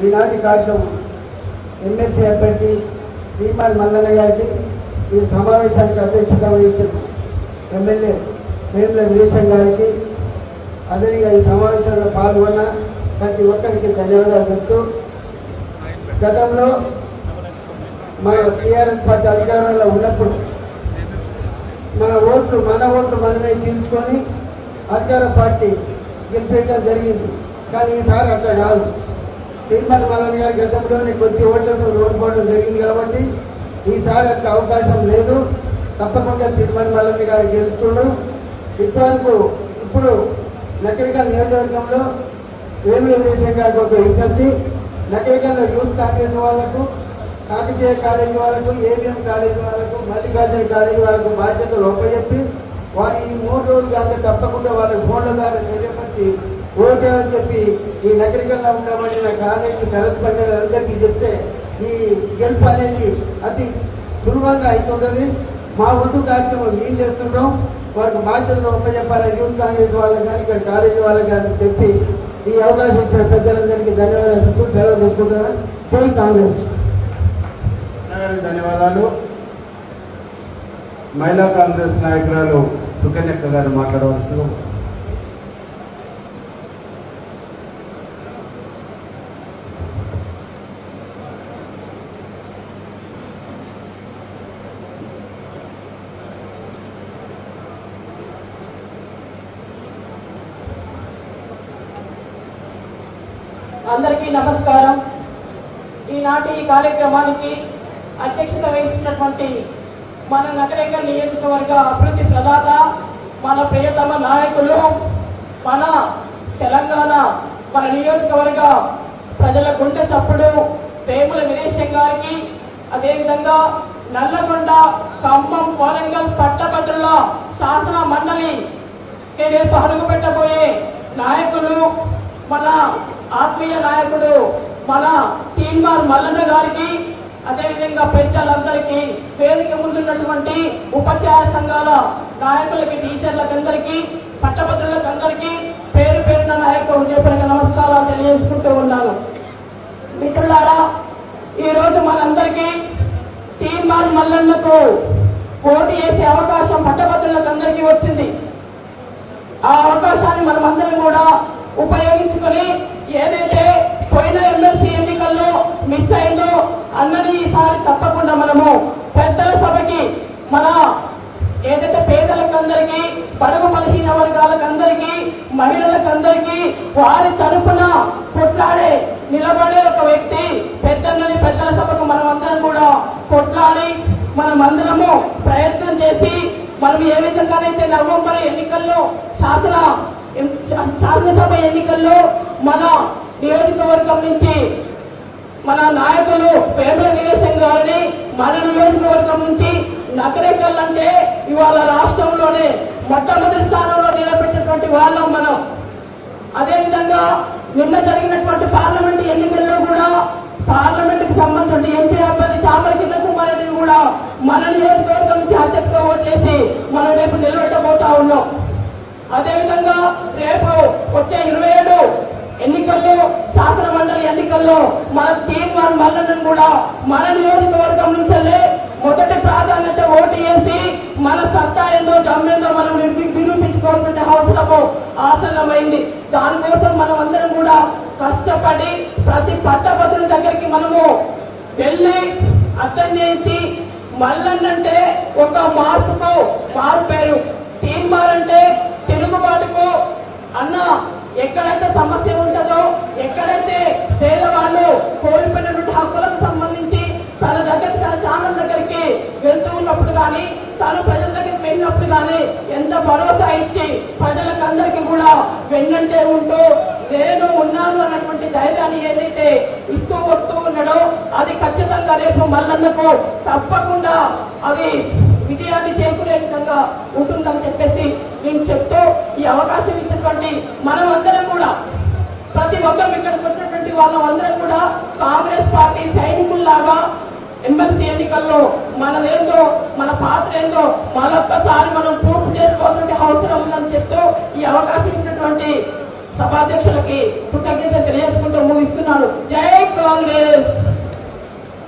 ఈనాటి కార్యక్రమం ఎమ్మెల్సీ అభ్యర్థి శ్రీమాన్ మల్లన్న గారికి ఈ సమావేశానికి అధ్యక్షత వహించిన ఎమ్మెల్యే వేముల వీరేశం గారికి అదేవిధంగా ఈ సమావేశంలో పాల్గొన్న ప్రతి ఒక్కరికి ధన్యవాదాలు చెప్తూ గతంలో మన టీఆర్ఎస్ పార్టీ అధికారంలో ఉన్నప్పుడు మన ఓట్లు మన ఓట్లు మనమే చీల్చుకొని అధికార పార్టీ గెలిపేయడం జరిగింది కానీ ఈసారి అట్లా కాదు తీర్మాన మల్లన్న గారి గతంలోనే కొద్ది ఓట్లతో ఓడిపోవడం జరిగింది కాబట్టి ఈసారి అట్లా అవకాశం లేదు తప్పకుండా తీర్మాన మల్లన్న గారు గెలుస్తుండ్రు ఇంతవరకు ఇప్పుడు నకరికల్ నియోజకవర్గంలో వేముల వీరేశం గారికి ఒక విజ్ఞప్తి నకరికల్లో యూత్ కాంగ్రెస్ వాళ్లకు కాకతీయ కాలేజీ వాళ్ళకు ఏబిఎం కాలేజీ వాళ్ళకు మల్లికార్జున కాలేజీ వాళ్ళకు బాధ్యతలు ఒప్పచెప్పి వారి ఈ మూడు రోజులు కాక తప్పకుండా వాళ్ళకి ఫోన్ల ద్వారా తెలియపరిచి ఓటేమని చెప్పి ఈ నగరికల్లో ఉండబడిన కాలేజీ కరెస్పాండెంట్ అందరికీ చెప్తే ఈ గెలుపు అనేది అతి సులభంగా అవుతుంటుంది మా వంతు కార్యక్రమం మేము చేస్తుంటాం వారికి బాధ్యతలు ఒప్పచెప్పాలని యూత్ కాంగ్రెస్ వాళ్ళకి కానీ ఇక్కడ కాలేజీ వాళ్ళకి కానీ చెప్పి ఈ అవకాశం ఇచ్చిన పెద్దలందరికీ ధన్యవాదాలు చెప్తూ సెలవు తీసుకుంటున్నాను జై కాంగ్రెస్ గారికి ధన్యవాదాలు మహిళా కాంగ్రెస్ నాయకురాలు సుకన్యక్క గారు మాట్లాడవలసిన అందరికీ నమస్కారం ఈనాటి ఈ కార్యక్రమానికి అధ్యక్షత వహిస్తున్నటువంటి మన నగరేకల్ నియోజకవర్గ అభివృద్ధి ప్రదాత మన ప్రియతమ నాయకులు మన తెలంగాణ మన నియోజకవర్గ ప్రజల గుండె చప్పుడు వేముల విదేశం గారికి అదేవిధంగా నల్లగొండ ఖమ్మం వరంగల్ పట్టభద్రుల శాసన మండలి రేపు అడుగు పెట్టబోయే నాయకులు మన ఆత్మీయ నాయకుడు మన తీన్మార్ మల్లన్న గారికి అదేవిధంగా పెద్దలందరికీ వేదిక ముందున్నటువంటి ఉపాధ్యాయ సంఘాల నాయకులకి టీచర్లకు అందరికీ పట్టభద్రులకు అందరికీ పేరు పేరున నాయక హృదయపూర్వక నమస్కారాలు తెలియజేసుకుంటూ ఉన్నాను మిత్రులారా ఈ రోజు మనందరికీ తీన్మార్ మల్లన్నకు పోటీ చేసే అవకాశం పట్టభద్రులకు అందరికీ వచ్చింది ఆ అవకాశాన్ని మనం అందరం కూడా ఉపయోగించుకొని ఏదైతే పోయిన ఎమ్మెల్సీ ఎన్నికల్లో మిస్ అయిందో అన్నది ఈసారి తప్పకుండా మనము పెద్దల సభకి మన ఏదైతే పేదలకు అందరికీ బడుగు బలహీన వర్గాలకు అందరికీ మహిళలకు అందరికీ వారి తరపున కొట్లాడే నిలబడే ఒక వ్యక్తి పెద్దలని పెద్దల సభకు మనం అందరం కూడా కొట్లాడి మనం అందరము ప్రయత్నం చేసి మనం ఏ విధంగానైతే నవంబర్ ఎన్నికల్లో శాసన శాసనసభ ఎన్నికల్లో మన నియోజకవర్గం నుంచి మన నాయకులు వేముల వీరేశం గారిని మన నియోజకవర్గం నుంచి నగరేకల్ అంటే ఇవాళ రాష్ట్రంలోనే మొట్టమొదటి స్థానంలో నిలబెట్టినటువంటి వాళ్ళం మనం అదేవిధంగా నిన్న జరిగినటువంటి పార్లమెంట్ ఎన్నికల్లో కూడా పార్లమెంట్ కి సంబంధించిన ఎంపీ అభ్యర్థి చామల కింద కుమారెడ్డిని కూడా మన నియోజకవర్గం నుంచి అధ్యక్షగా ఓట్లేసి మనం రేపు నిలబెట్టబోతా ఉన్నాం అదేవిధంగా రేపు వచ్చే ఇరవై ఏడు ఎన్నికల్లో శాసన మండలి ఎన్నికల్లో మన తీర్మాన్ మల్లన్నను కూడా మన నియోజకవర్గం నుంచే మొదటి ప్రాధాన్యత ఓటు వేసి మన సత్తా ఏందో జమ్మేందో మనం నిరూపి- నిరూపించుకోవాల్సిన అవసరము ఆసన్నమైంది దానికోసం మనం అందరం కూడా కష్టపడి ప్రతి పట్టభద్రుల దగ్గరికి మనము వెళ్ళి అర్థం చేయించి మల్లన్నంటే ఒక మార్పుకు మారు పేరు తీర్మానంటే తిరుగుబాటుకు అన్న ఎక్కడైతే సమస్య ఉంటుందో ఎక్కడైతే పేదవాళ్ళు కోల్పోయినటువంటి హక్కులకు సంబంధించి తన దగ్గర తన ఛానల్ దగ్గరికి వెళ్తూ ఉన్నప్పుడు కానీ తను ప్రజల దగ్గరికి వెళ్ళినప్పుడు కానీ ఎంత భరోసా ఇచ్చి ప్రజలకు అందరికీ కూడా వెన్నంటే ఉంటూ నేను ఉన్నాను అన్నటువంటి ధైర్యాన్ని ఏదైతే ఇస్తూ వస్తూ ఉన్నాడో అది ఖచ్చితంగా రేపు మల్లన్నకు తప్పకుండా అది విజయాన్ని చేకూరే విధంగా ఉంటుందని చెప్పేసి నేను చెప్తూ ఈ అవకాశం ఇచ్చినటువంటి మనం అందరం కూడా ప్రతి ఒక్కరు ఇక్కడికి వచ్చినటువంటి వాళ్ళం అందరం కూడా కాంగ్రెస్ పార్టీ సైనికుల్లాగా ఎమ్మెల్సీ ఎన్నికల్లో మనదేందో మన పాత్ర ఏందో మరొక్కసారి మనం పూర్తి చేసుకోవాల్సిన అవసరం ఉందని చెప్తూ ఈ అవకాశం ఇచ్చినటువంటి సభాధ్యక్షులకి కృతజ్ఞత తెలియజేస్తున్నాను